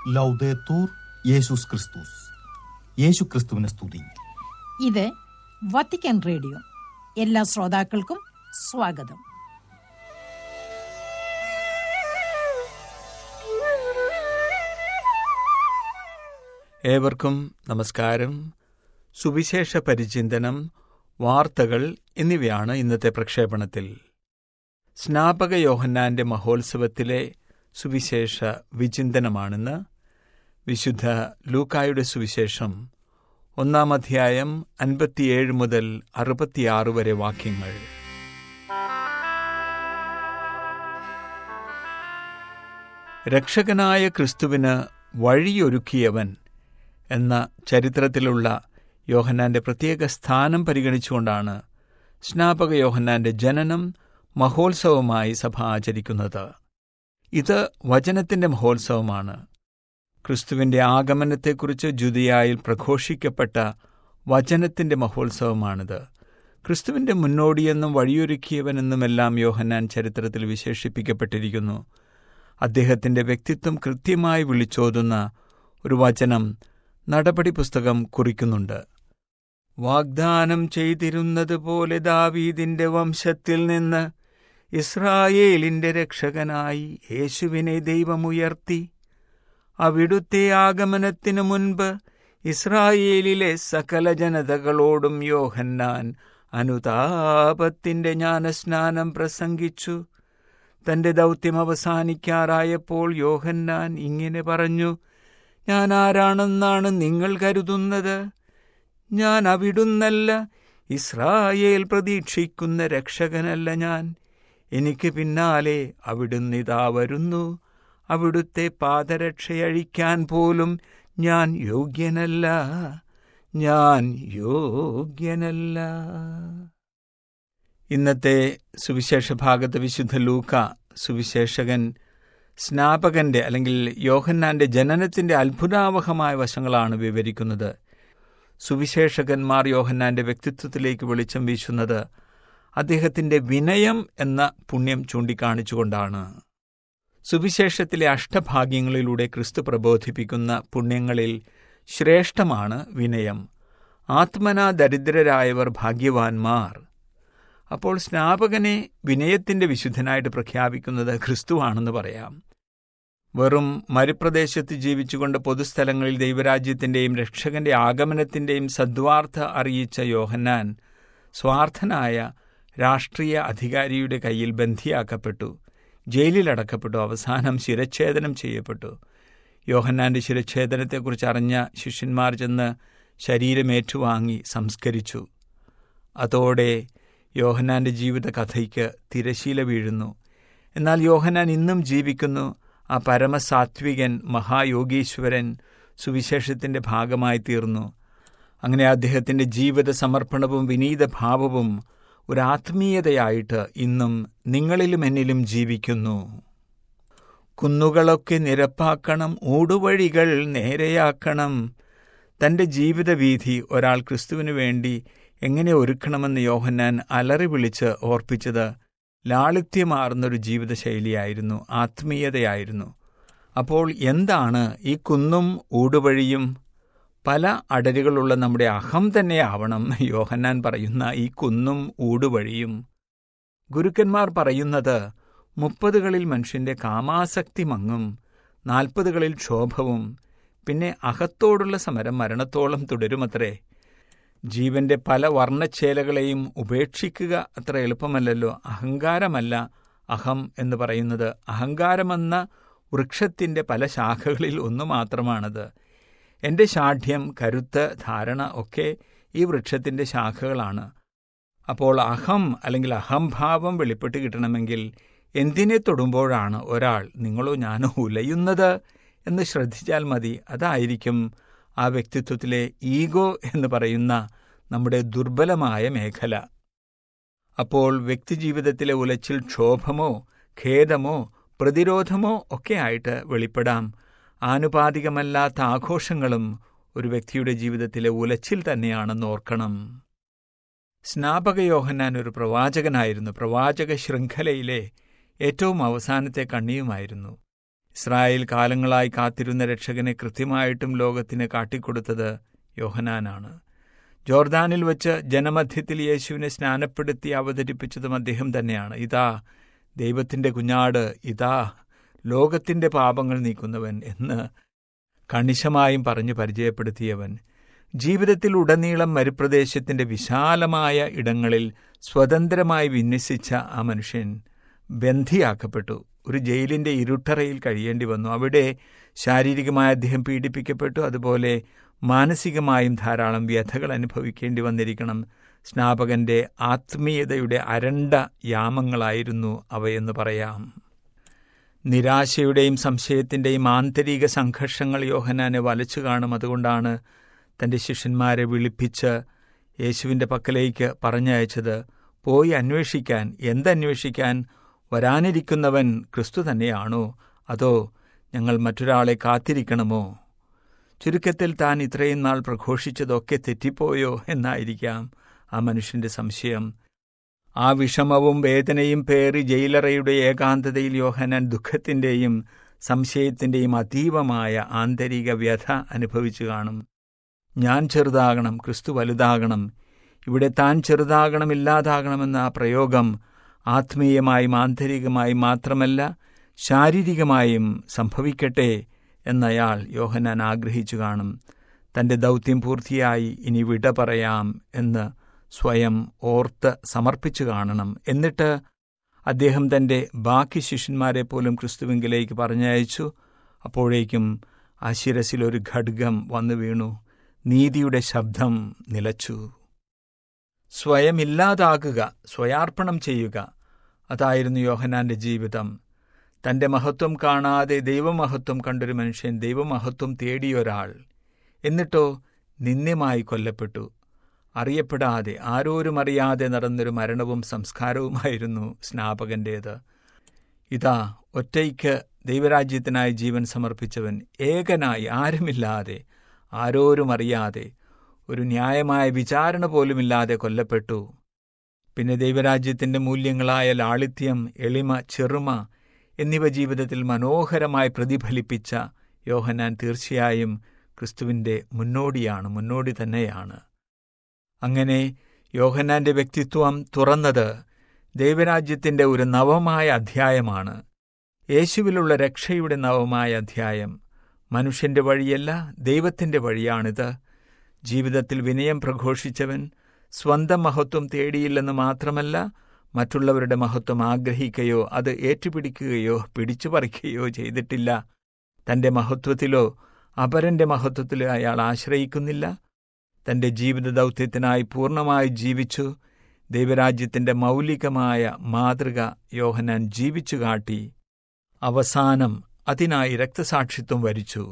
ലൗദേത്തൂർ യേശുസ് ക്രിസ്തുസ് യേശു ക്രിസ്തുവിനെ സ്തുതി ഇത് വത്തിക്കാൻ റേഡിയോ എല്ലാ ശ്രോതാക്കൾക്കും സ്വാഗതം ഏവർക്കും നമസ്കാരം സുവിശേഷ പരിചിന്തനം വാർത്തകൾ എന്നിവയാണ് ഇന്നത്തെ പ്രക്ഷേപണത്തിൽ സ്നാപക യോഹന്നാന്റെ മഹോത്സവത്തിലെ സുവിശേഷ വിചിന്തനമാണിന്ന് വിശുദ്ധ ലൂക്കായുടെ സുവിശേഷം ഒന്നാം അധ്യായം അൻപത്തിയേഴ് മുതൽ അറുപത്തിയാറ് വരെ വാക്യങ്ങൾ രക്ഷകനായ ക്രിസ്തുവിന് വഴിയൊരുക്കിയവൻ എന്ന ചരിത്രത്തിലുള്ള യോഹന്നാന്റെ പ്രത്യേക സ്ഥാനം പരിഗണിച്ചുകൊണ്ടാണ് സ്നാപക യോഹന്നാന്റെ ജനനം മഹോത്സവമായി സഭ ആചരിക്കുന്നത് ഇത് വചനത്തിന്റെ മഹോത്സവമാണ് ക്രിസ്തുവിന്റെ ആഗമനത്തെക്കുറിച്ച് ജുദിയായിൽ പ്രഘോഷിക്കപ്പെട്ട വചനത്തിന്റെ മഹോത്സവമാണിത് ക്രിസ്തുവിന്റെ മുന്നോടിയെന്നും വഴിയൊരുക്കിയവനെന്നുമെല്ലാം യോഹന്നാൻ ചരിത്രത്തിൽ വിശേഷിപ്പിക്കപ്പെട്ടിരിക്കുന്നു അദ്ദേഹത്തിന്റെ വ്യക്തിത്വം കൃത്യമായി വിളിച്ചോതുന്ന ഒരു വചനം നടപടി പുസ്തകം കുറിക്കുന്നുണ്ട് വാഗ്ദാനം ചെയ്തിരുന്നതുപോലെ ദാവീദിന്റെ വംശത്തിൽ നിന്ന് ഇസ്രായേലിന്റെ രക്ഷകനായി യേശുവിനെ ദൈവമുയർത്തി അവിടുത്തെ ആഗമനത്തിനു മുൻപ് ഇസ്രായേലിലെ സകല ജനതകളോടും യോഹന്നാൻ അനുതാപത്തിന്റെ ജ്ഞാനസ്നാനം പ്രസംഗിച്ചു തന്റെ ദൗത്യം അവസാനിക്കാറായപ്പോൾ യോഹന്നാൻ ഇങ്ങനെ പറഞ്ഞു ഞാൻ ആരാണെന്നാണ് നിങ്ങൾ കരുതുന്നത് ഞാൻ അവിടുന്നല്ല ഇസ്രായേൽ പ്രതീക്ഷിക്കുന്ന രക്ഷകനല്ല ഞാൻ എനിക്ക് പിന്നാലെ അവിടുന്നിതാ വരുന്നു അവിടുത്തെ പാദരക്ഷയഴിക്കാൻ പോലും ഞാൻ യോഗ്യനല്ല ഞാൻ യോഗ്യനല്ല ഇന്നത്തെ സുവിശേഷ ഭാഗത്ത് വിശുദ്ധ ലൂക്ക സുവിശേഷകൻ സ്നാപകന്റെ അല്ലെങ്കിൽ യോഹന്നാന്റെ ജനനത്തിന്റെ അത്ഭുതാവഹമായ വശങ്ങളാണ് വിവരിക്കുന്നത് സുവിശേഷകന്മാർ യോഹന്നാന്റെ വ്യക്തിത്വത്തിലേക്ക് വെളിച്ചം വീശുന്നത് അദ്ദേഹത്തിന്റെ വിനയം എന്ന പുണ്യം ചൂണ്ടിക്കാണിച്ചുകൊണ്ടാണ് സുവിശേഷത്തിലെ അഷ്ടഭാഗ്യങ്ങളിലൂടെ ക്രിസ്തു പ്രബോധിപ്പിക്കുന്ന പുണ്യങ്ങളിൽ ശ്രേഷ്ഠമാണ് വിനയം ആത്മനാ ദരിദ്രരായവർ ഭാഗ്യവാന്മാർ അപ്പോൾ സ്നാപകനെ വിനയത്തിന്റെ വിശുദ്ധനായിട്ട് പ്രഖ്യാപിക്കുന്നത് ക്രിസ്തുവാണെന്ന് പറയാം വെറും മരുപ്രദേശത്ത് ജീവിച്ചുകൊണ്ട് പൊതുസ്ഥലങ്ങളിൽ ദൈവരാജ്യത്തിന്റെയും രക്ഷകന്റെ ആഗമനത്തിന്റെയും സദ്വാർത്ഥ അറിയിച്ച യോഹന്നാൻ സ്വാർത്ഥനായ രാഷ്ട്രീയ അധികാരിയുടെ കയ്യിൽ ബന്ധിയാക്കപ്പെട്ടു ജയിലിലടക്കപ്പെട്ടു അവസാനം ശിരച്ഛേദനം ചെയ്യപ്പെട്ടു യോഹന്നാന്റെ ശിരച്ഛേദനത്തെക്കുറിച്ച് അറിഞ്ഞ ശിഷ്യന്മാർ ചെന്ന് ശരീരമേറ്റുവാങ്ങി സംസ്കരിച്ചു അതോടെ യോഹനാന്റെ ജീവിത കഥയ്ക്ക് തിരശീല വീഴുന്നു എന്നാൽ യോഹനാൻ ഇന്നും ജീവിക്കുന്നു ആ പരമസാത്വികൻ മഹായോഗീശ്വരൻ സുവിശേഷത്തിന്റെ ഭാഗമായി തീർന്നു അങ്ങനെ അദ്ദേഹത്തിന്റെ ജീവിത സമർപ്പണവും വിനീത ഭാവവും ഒരു ആത്മീയതയായിട്ട് ഇന്നും നിങ്ങളിലും എന്നിലും ജീവിക്കുന്നു കുന്നുകളൊക്കെ നിരപ്പാക്കണം ഊടുവഴികൾ നേരെയാക്കണം തന്റെ ജീവിതവീഥി ഒരാൾ ക്രിസ്തുവിനു വേണ്ടി എങ്ങനെ ഒരുക്കണമെന്ന് യോഹന്നാൻ അലറി വിളിച്ച് ഓർപ്പിച്ചത് ലാളിത്യമാർന്നൊരു ജീവിതശൈലിയായിരുന്നു ആത്മീയതയായിരുന്നു അപ്പോൾ എന്താണ് ഈ കുന്നും ഊടുവഴിയും പല അടരുകളുള്ള നമ്മുടെ അഹം തന്നെയാവണം യോഹന്നാൻ പറയുന്ന ഈ കുന്നും ഊടുവഴിയും ഗുരുക്കന്മാർ പറയുന്നത് മുപ്പതുകളിൽ മനുഷ്യന്റെ കാമാസക്തി മങ്ങും നാൽപ്പതുകളിൽ ക്ഷോഭവും പിന്നെ അഹത്തോടുള്ള സമരം മരണത്തോളം തുടരുമത്രേ ജീവന്റെ പല വർണ്ണച്ചേലകളെയും ഉപേക്ഷിക്കുക അത്ര എളുപ്പമല്ലല്ലോ അഹങ്കാരമല്ല അഹം എന്ന് പറയുന്നത് അഹങ്കാരമെന്ന വൃക്ഷത്തിന്റെ പല ശാഖകളിൽ ഒന്നു മാത്രമാണത് എന്റെ ശാഠ്യം കരുത്ത് ധാരണ ഒക്കെ ഈ വൃക്ഷത്തിന്റെ ശാഖകളാണ് അപ്പോൾ അഹം അല്ലെങ്കിൽ അഹംഭാവം വെളിപ്പെട്ട് കിട്ടണമെങ്കിൽ എന്തിനെ തൊടുമ്പോഴാണ് ഒരാൾ നിങ്ങളോ ഞാനോ ഉലയുന്നത് എന്ന് ശ്രദ്ധിച്ചാൽ മതി അതായിരിക്കും ആ വ്യക്തിത്വത്തിലെ ഈഗോ എന്ന് പറയുന്ന നമ്മുടെ ദുർബലമായ മേഖല അപ്പോൾ വ്യക്തിജീവിതത്തിലെ ഉലച്ചിൽ ക്ഷോഭമോ ഖേദമോ പ്രതിരോധമോ ഒക്കെ ആയിട്ട് വെളിപ്പെടാം ആനുപാതികമല്ലാത്ത ആഘോഷങ്ങളും ഒരു വ്യക്തിയുടെ ജീവിതത്തിലെ ഉലച്ചിൽ തന്നെയാണെന്ന് ഓർക്കണം സ്നാപക യോഹന്നാൻ ഒരു പ്രവാചകനായിരുന്നു പ്രവാചക ശൃംഖലയിലെ ഏറ്റവും അവസാനത്തെ കണ്ണിയുമായിരുന്നു ഇസ്രായേൽ കാലങ്ങളായി കാത്തിരുന്ന രക്ഷകനെ കൃത്യമായിട്ടും ലോകത്തിന് കാട്ടിക്കൊടുത്തത് യോഹനാനാണ് ജോർദാനിൽ വെച്ച് ജനമധ്യത്തിൽ യേശുവിനെ സ്നാനപ്പെടുത്തി അവതരിപ്പിച്ചതും അദ്ദേഹം തന്നെയാണ് ഇതാ ദൈവത്തിൻ്റെ കുഞ്ഞാട് ഇതാ ലോകത്തിൻ്റെ പാപങ്ങൾ നീക്കുന്നവൻ എന്ന് കണിശമായും പറഞ്ഞു പരിചയപ്പെടുത്തിയവൻ ജീവിതത്തിൽ ഉടനീളം മരുപ്രദേശത്തിൻ്റെ വിശാലമായ ഇടങ്ങളിൽ സ്വതന്ത്രമായി വിന്യസിച്ച ആ മനുഷ്യൻ ബന്ധിയാക്കപ്പെട്ടു ഒരു ജയിലിൻ്റെ ഇരുട്ടറയിൽ കഴിയേണ്ടി വന്നു അവിടെ ശാരീരികമായി അദ്ദേഹം പീഡിപ്പിക്കപ്പെട്ടു അതുപോലെ മാനസികമായും ധാരാളം വ്യഥകൾ അനുഭവിക്കേണ്ടി വന്നിരിക്കണം സ്നാപകന്റെ ആത്മീയതയുടെ അരണ്ട യാമങ്ങളായിരുന്നു അവയെന്ന് പറയാം നിരാശയുടെയും സംശയത്തിൻ്റെയും ആന്തരിക സംഘർഷങ്ങൾ യോഹനാനെ വലച്ചു കാണും അതുകൊണ്ടാണ് തൻ്റെ ശിഷ്യന്മാരെ വിളിപ്പിച്ച് യേശുവിൻ്റെ പക്കലേക്ക് പറഞ്ഞയച്ചത് പോയി അന്വേഷിക്കാൻ എന്തന്വേഷിക്കാൻ വരാനിരിക്കുന്നവൻ ക്രിസ്തു തന്നെയാണോ അതോ ഞങ്ങൾ മറ്റൊരാളെ കാത്തിരിക്കണമോ ചുരുക്കത്തിൽ താൻ ഇത്രയും നാൾ പ്രഘോഷിച്ചതൊക്കെ തെറ്റിപ്പോയോ എന്നായിരിക്കാം ആ മനുഷ്യന്റെ സംശയം ആ വിഷമവും വേദനയും പേറി ജയിലറയുടെ ഏകാന്തതയിൽ യോഹനാൻ ദുഃഖത്തിൻ്റെയും സംശയത്തിൻ്റെയും അതീവമായ ആന്തരിക വ്യഥ അനുഭവിച്ചു കാണും ഞാൻ ചെറുതാകണം ക്രിസ്തു വലുതാകണം ഇവിടെ താൻ ചെറുതാകണം ഇല്ലാതാകണമെന്ന ആ പ്രയോഗം ആത്മീയമായും ആന്തരികമായും മാത്രമല്ല ശാരീരികമായും സംഭവിക്കട്ടെ എന്നയാൾ യോഹനാൻ ആഗ്രഹിച്ചു കാണും തന്റെ ദൗത്യം പൂർത്തിയായി ഇനി വിട പറയാം എന്ന് സ്വയം ഓർത്ത് സമർപ്പിച്ചു കാണണം എന്നിട്ട് അദ്ദേഹം തന്റെ ബാക്കി ശിഷ്യന്മാരെ പോലും ക്രിസ്തുവിങ്കിലേക്ക് പറഞ്ഞയച്ചു അപ്പോഴേക്കും ആ ശിരസിൽ ഒരു ഖഡ്ഗം വന്നു വീണു നീതിയുടെ ശബ്ദം നിലച്ചു സ്വയം ഇല്ലാതാകുക സ്വയാർപ്പണം ചെയ്യുക അതായിരുന്നു യോഹനാന്റെ ജീവിതം തന്റെ മഹത്വം കാണാതെ ദൈവമഹത്വം കണ്ടൊരു മനുഷ്യൻ ദൈവമഹത്വം തേടിയൊരാൾ എന്നിട്ടോ നിന്ദ്യമായി കൊല്ലപ്പെട്ടു അറിയപ്പെടാതെ ആരോരും അറിയാതെ നടന്നൊരു മരണവും സംസ്കാരവുമായിരുന്നു സ്നാപകന്റേത് ഇതാ ഒറ്റയ്ക്ക് ദൈവരാജ്യത്തിനായി ജീവൻ സമർപ്പിച്ചവൻ ഏകനായി ആരുമില്ലാതെ ആരോരും അറിയാതെ ഒരു ന്യായമായ വിചാരണ പോലുമില്ലാതെ കൊല്ലപ്പെട്ടു പിന്നെ ദൈവരാജ്യത്തിന്റെ മൂല്യങ്ങളായ ലാളിത്യം എളിമ ചെറുമ എന്നിവ ജീവിതത്തിൽ മനോഹരമായി പ്രതിഫലിപ്പിച്ച യോഹനാൻ തീർച്ചയായും ക്രിസ്തുവിന്റെ മുന്നോടിയാണ് മുന്നോടി തന്നെയാണ് അങ്ങനെ യോഹന്നാന്റെ വ്യക്തിത്വം തുറന്നത് ദൈവരാജ്യത്തിന്റെ ഒരു നവമായ അധ്യായമാണ് യേശുവിലുള്ള രക്ഷയുടെ നവമായ അധ്യായം മനുഷ്യന്റെ വഴിയല്ല ദൈവത്തിന്റെ വഴിയാണിത് ജീവിതത്തിൽ വിനയം പ്രഘോഷിച്ചവൻ സ്വന്തം മഹത്വം തേടിയില്ലെന്ന് മാത്രമല്ല മറ്റുള്ളവരുടെ മഹത്വം ആഗ്രഹിക്കുകയോ അത് ഏറ്റുപിടിക്കുകയോ പിടിച്ചു പറിക്കുകയോ ചെയ്തിട്ടില്ല തന്റെ മഹത്വത്തിലോ അപരന്റെ മഹത്വത്തിലോ അയാൾ ആശ്രയിക്കുന്നില്ല തന്റെ ജീവിത ദൗത്യത്തിനായി പൂർണ്ണമായി ജീവിച്ചു ദൈവരാജ്യത്തിന്റെ മൗലികമായ മാതൃക യോഹനാൻ ജീവിച്ചു കാട്ടി അവസാനം അതിനായി രക്തസാക്ഷിത്വം വരിച്ചു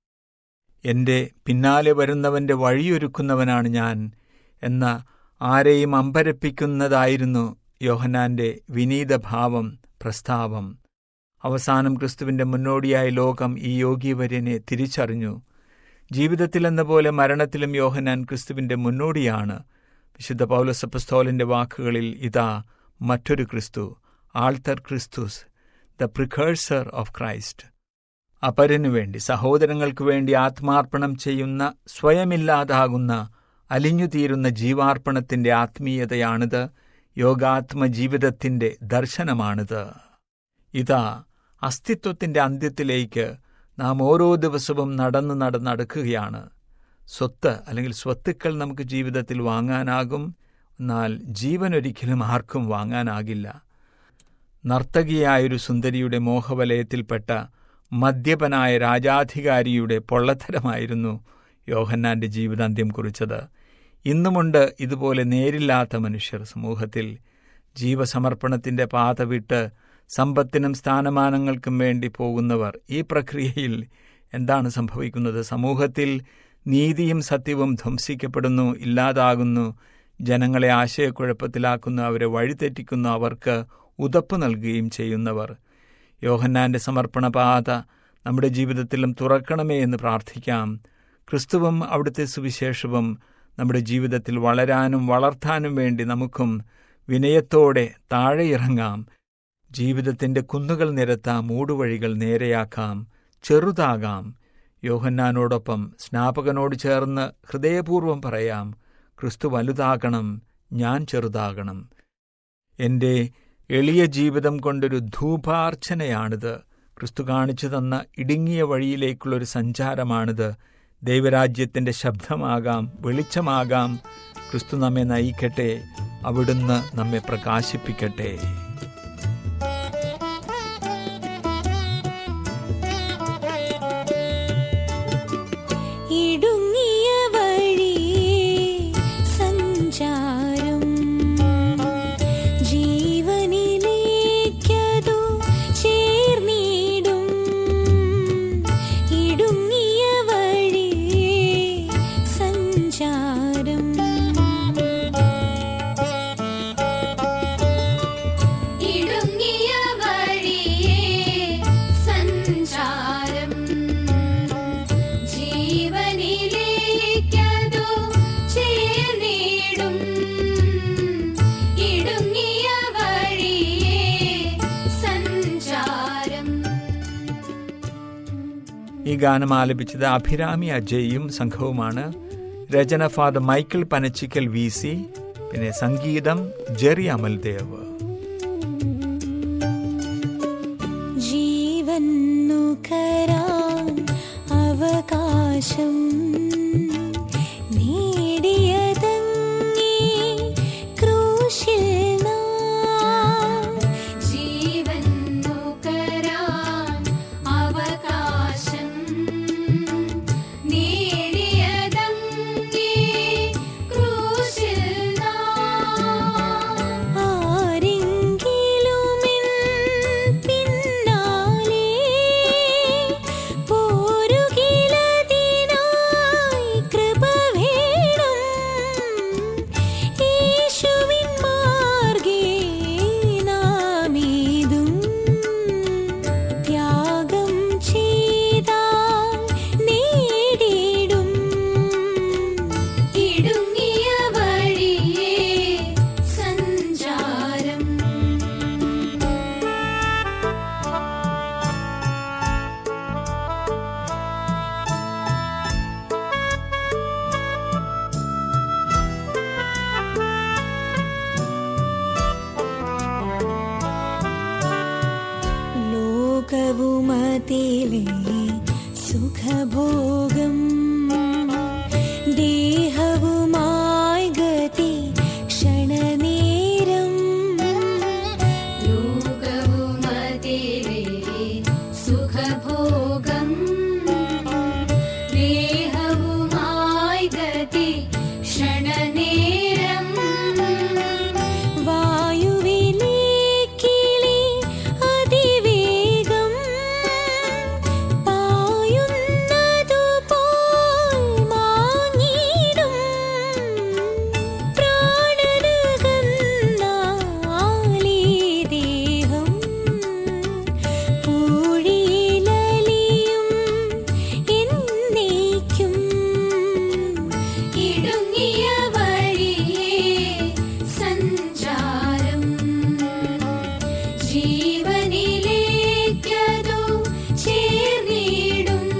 എന്റെ പിന്നാലെ വരുന്നവന്റെ വഴിയൊരുക്കുന്നവനാണ് ഞാൻ എന്ന ആരെയും അമ്പരപ്പിക്കുന്നതായിരുന്നു യോഹനാന്റെ വിനീതഭാവം പ്രസ്താവം അവസാനം ക്രിസ്തുവിന്റെ മുന്നോടിയായ ലോകം ഈ യോഗീവര്യനെ തിരിച്ചറിഞ്ഞു ജീവിതത്തിലെന്ന പോലെ മരണത്തിലും യോഹനാൻ ക്രിസ്തുവിന്റെ മുന്നോടിയാണ് വിശുദ്ധ പൗലസപ്പസ്തോലിന്റെ വാക്കുകളിൽ ഇതാ മറ്റൊരു ക്രിസ്തു ആൾത്തർ ക്രിസ്തുസ് ദ പ്രിക്കേഴ്സർ ഓഫ് ക്രൈസ്റ്റ് അപരനു വേണ്ടി സഹോദരങ്ങൾക്ക് വേണ്ടി ആത്മാർപ്പണം ചെയ്യുന്ന സ്വയമില്ലാതാകുന്ന അലിഞ്ഞുതീരുന്ന ജീവാർപ്പണത്തിന്റെ ആത്മീയതയാണിത് യോഗാത്മ ജീവിതത്തിന്റെ ദർശനമാണിത് ഇതാ അസ്തിത്വത്തിന്റെ അന്ത്യത്തിലേക്ക് നാം ഓരോ ദിവസവും നടന്ന് നടന്നടക്കുകയാണ് സ്വത്ത് അല്ലെങ്കിൽ സ്വത്തുക്കൾ നമുക്ക് ജീവിതത്തിൽ വാങ്ങാനാകും എന്നാൽ ജീവൻ ഒരിക്കലും ആർക്കും വാങ്ങാനാകില്ല നർത്തകിയായൊരു സുന്ദരിയുടെ മോഹവലയത്തിൽപ്പെട്ട മദ്യപനായ രാജാധികാരിയുടെ പൊള്ളത്തരമായിരുന്നു യോഹന്നാന്റെ ജീവിതാന്ത്യം കുറിച്ചത് ഇന്നുമുണ്ട് ഇതുപോലെ നേരില്ലാത്ത മനുഷ്യർ സമൂഹത്തിൽ ജീവസമർപ്പണത്തിന്റെ പാത വിട്ട് സമ്പത്തിനും സ്ഥാനമാനങ്ങൾക്കും വേണ്ടി പോകുന്നവർ ഈ പ്രക്രിയയിൽ എന്താണ് സംഭവിക്കുന്നത് സമൂഹത്തിൽ നീതിയും സത്യവും ധ്വംസിക്കപ്പെടുന്നു ഇല്ലാതാകുന്നു ജനങ്ങളെ ആശയക്കുഴപ്പത്തിലാക്കുന്നു അവരെ വഴിതെറ്റിക്കുന്നു അവർക്ക് ഉതപ്പ് നൽകുകയും ചെയ്യുന്നവർ യോഹന്നാന്റെ സമർപ്പണപാത നമ്മുടെ ജീവിതത്തിലും തുറക്കണമേ എന്ന് പ്രാർത്ഥിക്കാം ക്രിസ്തുവും അവിടുത്തെ സുവിശേഷവും നമ്മുടെ ജീവിതത്തിൽ വളരാനും വളർത്താനും വേണ്ടി നമുക്കും വിനയത്തോടെ താഴെ ഇറങ്ങാം ജീവിതത്തിന്റെ കുന്നുകൾ നിരത്താം മൂടുവഴികൾ നേരെയാക്കാം ചെറുതാകാം യോഹന്നാനോടൊപ്പം സ്നാപകനോട് ചേർന്ന് ഹൃദയപൂർവ്വം പറയാം ക്രിസ്തു വലുതാകണം ഞാൻ ചെറുതാകണം എന്റെ എളിയ ജീവിതം കൊണ്ടൊരു ധൂപാർച്ചനയാണിത് ക്രിസ്തു കാണിച്ചു തന്ന ഇടുങ്ങിയ വഴിയിലേക്കുള്ളൊരു സഞ്ചാരമാണിത് ദൈവരാജ്യത്തിന്റെ ശബ്ദമാകാം വെളിച്ചമാകാം ക്രിസ്തു നമ്മെ നയിക്കട്ടെ അവിടുന്ന് നമ്മെ പ്രകാശിപ്പിക്കട്ടെ ഇടുങ്ങിയ വഴിയേ സഞ്ചാരം ജീവനിലേക്കതു ചേർന്നിടും ഇടുങ്ങിയ വഴിയേ സഞ്ചാരം ഇടുങ്ങിയ വഴിയേ സഞ്ചാരം ജീവനിലേക്കതു ചേർന്നിടും ഇടുങ്ങിയ വഴിയേ സഞ്ചാരം ഈ ഗാനം ആലപിച്ചത് അഭിരാമി അജയും സംഘവുമാണ് രചന father Michael Panachikkal V C പിന്നെ സംഗീതം ജെറി അമൽദേവ് ജീവൻ നുകരാൻ അവകാശം നേടിയതങ്ങേ ക്രൂശിൽ നാം ജീവൻ നുകരാൻ അവകാശം നേടിയതങ്ങേ ക്രൂശിൽ നാം ആരെങ്കിലുമെൻ പിന്നാലെ പോരുകിലതിനായി കൃപ വേണം യേശുവിൻ മാർഗേ നാമേതും ത്യാഗം ചെയ്താൽ നേടിടും ഇടുങ്ങിയ വഴിയേ സഞ്ചാരം ലോകവുമതിലെ സുഖഭോഗം ദേഹവുമായി ഗതി ക്ഷണനേരം ലോകവുമതിലെ സുഖഭോഗം ദേഹവുമായി ഗതി ക്ഷണനേരം വായുവിലെ കിളി അതിവേഗം പായുന്നതുപോൽ മാങ്ങിടും പ്രാണനകന്നാലീ ദേഹം പൂഴിയിലലിയും എന്നേക്കും ഇടുങ്ങിയ വഴിയേ സഞ്ചാരം ജീവനിലേക്കതു ചേർന്നിടും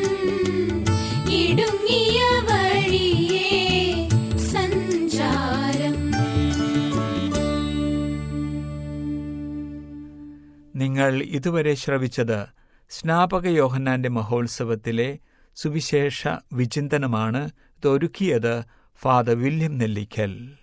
ഇടുങ്ങിയ വഴിയേ സഞ്ചാരം നിങ്ങൾ ഇതുവരെ ശ്രവിച്ചത് സ്നാപക യോഹന്നാന്റെ മഹോത്സവത്തിലെ സുവിശേഷ വിചിന്തനമാണ് ഇതൊരുക്കിയത് ഫാദർ വില്യം നെല്ലിക്കൽ